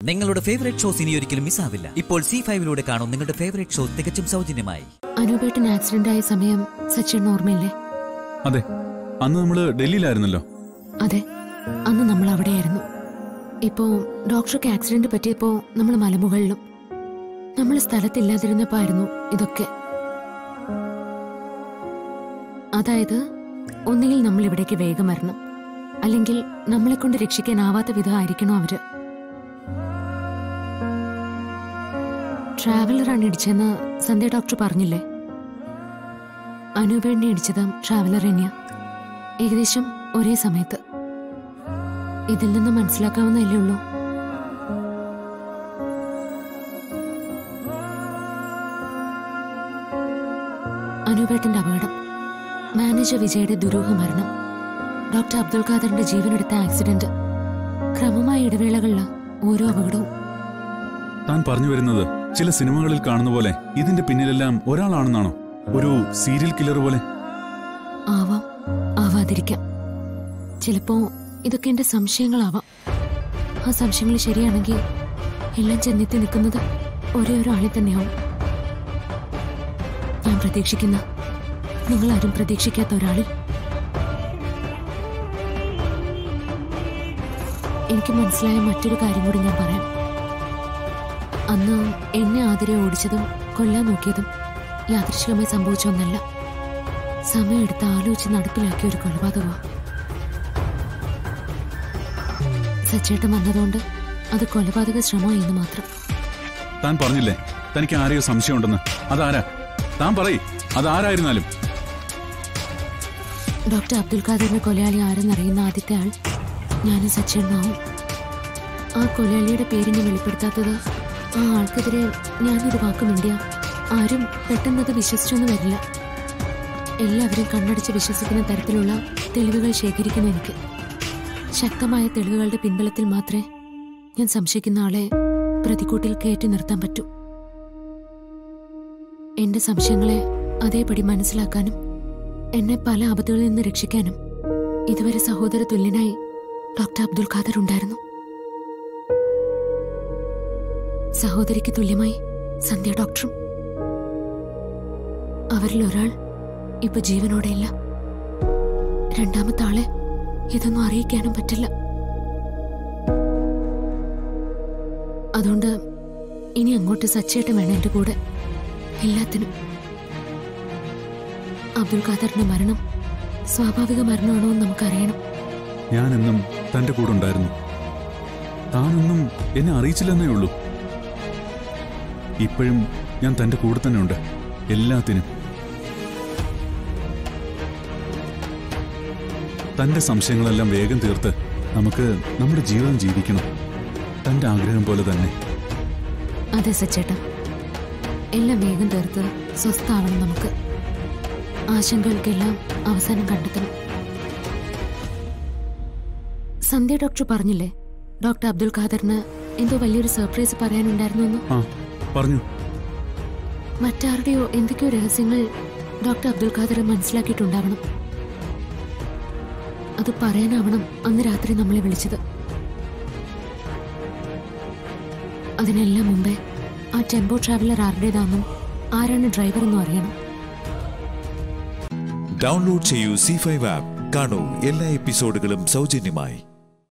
നിങ്ങളുടെ favourite shows ഇനി ഒരിക്കലും മിസ്സാവില്ല ഇപ്പോൾ സി ഫൈവിലൂടെ കാണും നിങ്ങളുടെ ഫേവറേറ്റ് ഷോ തികച്ചും സൗജന്യമായി അനൂപേട്ടൻ ആക്സിഡന്റ് ആയ സമയം സച്ചിൻ ഓർമ്മയില്ലേ അതെ അന്ന് നമ്മള് ഡൽഹിയിലായിരുന്നല്ലോ അതെ അന്ന് നമ്മൾ അവിടെയായിരുന്നു ഇപ്പോ ഡോക്ടർക്ക് ആക്സിഡന്റ് പറ്റിയപ്പോ നമ്മൾ മലമുകളിലും നമ്മൾ സ്ഥലത്തില്ലാതിരുന്നപ്പോ ആയിരുന്നു ഇതൊക്കെ അതായത് ഒന്നുകിൽ നമ്മൾ ഇവിടേക്ക് വേഗം വരണം അല്ലെങ്കിൽ നമ്മളെ കൊണ്ട് രക്ഷിക്കാനാവാത്ത വിധമായിരിക്കണോ അവര് ട്രാവലറാണ് ഇടിച്ചെന്ന് സന്ധ്യ ഡോക്ടർ പറഞ്ഞില്ലേ അനൂപേണ്ണി ഇടിച്ചത് ട്രാവലർ തന്നെയാ ഏകദേശം ഒരേ സമയത്ത് ഇതിൽ നിന്ന് മനസ്സിലാക്കാവുന്നതല്ലേ ഉള്ളൂ അനൂപേട്ടന്റെ അപകടം മാനേജർ വിജയുടെ ദുരൂഹ മരണം ഡോക്ടർ അബ്ദുൽ ഖാദറിന്റെ ജീവനെടുത്ത ആക്സിഡന്റ് ക്രമമായ ഇടവേളകളില ഓരോ അപകടവും താൻ പറഞ്ഞു വരുന്നത് ചില സിനിമകളിൽ കാണുന്ന പോലെ ഇതിന്റെ പിന്നിലെല്ലാം ഒരാളാണെന്നാണോ ഒരു സീരിയൽ കില്ലർ പോലെ ആവാം ആവാതിരിക്കാം ചിലപ്പോ ഇതൊക്കെ എന്റെ സംശയങ്ങളാവാം ആ സംശയങ്ങൾ ശരിയാണെങ്കിൽ എല്ലാം ചെന്നെത്തി നിൽക്കുന്നത് ഒരേ ഒരാളിൽ തന്നെയാവും ഞാൻ പ്രതീക്ഷിക്കുന്ന നിങ്ങൾ ആരും പ്രതീക്ഷിക്കാത്ത ഒരാളിൽ എനിക്ക് മനസ്സിലായ മറ്റൊരു കാര്യം കൂടി ഞാൻ പറയാം അന്ന് എന്നെ ആതിരെ ഓടിച്ചതും കൊല്ലാൻ നോക്കിയതും യാദൃശികമായി സംഭവിച്ച ഒന്നല്ല സമയമെടുത്ത് ആലോചിച്ച് നടപ്പിലാക്കിയ ഒരു കൊലപാതകമാണ് സച്ചേട്ടൻ വന്നതുകൊണ്ട് അത് കൊലപാതക ശ്രമമായി എന്ന് മാത്രം താൻ പറഞ്ഞില്ലേ തനിക്ക് ആരെയോ സംശയമുണ്ടെന്ന് അതാരാ താൻ പറയ് അതാരായിരുന്നാലും ഡോക്ടർ അബ്ദുൽ ഖാദറിന്റെ കൊലയാളി ആരെന്നറിയുന്ന ആദ്യത്തെ ആൾ ഞാനും സച്ചേട്ടനാവും ആ കൊലയാളിയുടെ പേരിനെ വെളിപ്പെടുത്താത്തത് ആ ആൾക്കെതിരെ ഞാനൊരു വാക്ക് മിണ്ടിയ ആരും പെട്ടെന്നത് വിശ്വസിച്ചൊന്നും വരില്ല എല്ലാവരും കണ്ണടിച്ച് വിശ്വസിക്കുന്ന തരത്തിലുള്ള തെളിവുകൾ ശേഖരിക്കുന്നു എനിക്ക് ശക്തമായ തെളിവുകളുടെ പിൻബലത്തിൽ മാത്രമേ ഞാൻ സംശയിക്കുന്ന ആളെ പ്രതിക്കൂട്ടിൽ കയറ്റി നിർത്താൻ പറ്റൂ എന്റെ സംശയങ്ങളെ അതേപടി മനസ്സിലാക്കാനും എന്നെ പല ആപത്തുകളിൽ നിന്ന് രക്ഷിക്കാനും ഇതുവരെ സഹോദര തുല്യനായി ഡോക്ടർ അബ്ദുൽ ഖാദർ ഉണ്ടായിരുന്നു സഹോദരിക്ക് തുല്യമായി സന്ധ്യ ഡോക്ടറും അവരിൽ ഒരാൾ ഇപ്പൊ ജീവനോടെയില്ല രണ്ടാമത്തെ ആളെ ഇതൊന്നും അറിയിക്കാനും പറ്റില്ല അതുകൊണ്ട് ഇനി അങ്ങോട്ട് സച്ചേട്ടൻ വേണം എന്റെ കൂടെ എല്ലാത്തിനും അബ്ദുൽ ഖാദറിന്റെ മരണം സ്വാഭാവിക മരണമാണോ എന്ന് നമുക്കറിയണം ഞാനെന്നും തന്റെ കൂടെ ഉണ്ടായിരുന്നു താനൊന്നും എന്നെ അറിയിച്ചില്ലെന്നേ ഉള്ളൂ ഇപ്പോഴും ഞാൻ തന്റെ കൂടെ തന്നെ ഉണ്ട് എല്ലാത്തിനും തന്റെ സംശയങ്ങളെല്ലാം വേഗം തീർത്ത് നമുക്ക് നമ്മുടെ ജീവിതം ജീവിക്കണം തന്റെ ആഗ്രഹം പോലെ തന്നെ അതെ സച്ചേട്ടൻ എല്ലാം വേഗം തീർത്ത് സ്വസ്ഥാവണം നമുക്ക് ആശങ്കകൾക്കെല്ലാം അവസാനം കണ്ടെത്തണം സന്ധ്യ ഡോക്ടർ പറഞ്ഞില്ലേ ഡോക്ടർ അബ്ദുൽ ഖാദറിന് എന്തോ വലിയൊരു സർപ്രൈസ് പറയാനുണ്ടായിരുന്നു ആ പറഞ്ഞു മറ്റാരുടെയോ എന്തൊക്കെയോ രഹസ്യങ്ങൾ ഡോക്ടർ അബ്ദുൽ ഖാദർ മനസ്സിലാക്കിയിട്ടുണ്ടാവണം അത് പറയാനാവണം അന്ന് രാത്രി നമ്മളെ വിളിച്ചത് അതിനെല്ലാം മുമ്പേ ആ ടെമ്പോ ട്രാവലർ ആരുടേതാണെന്നും ആരാണ് ഡ്രൈവർ എന്നും അറിയണം ഡൗൺലോഡ് ചെയ്യൂ സി ഫൈവ് ആപ്പ് കാണൂ എല്ലാ എപ്പിസോഡുകളും സൗജന്യമായി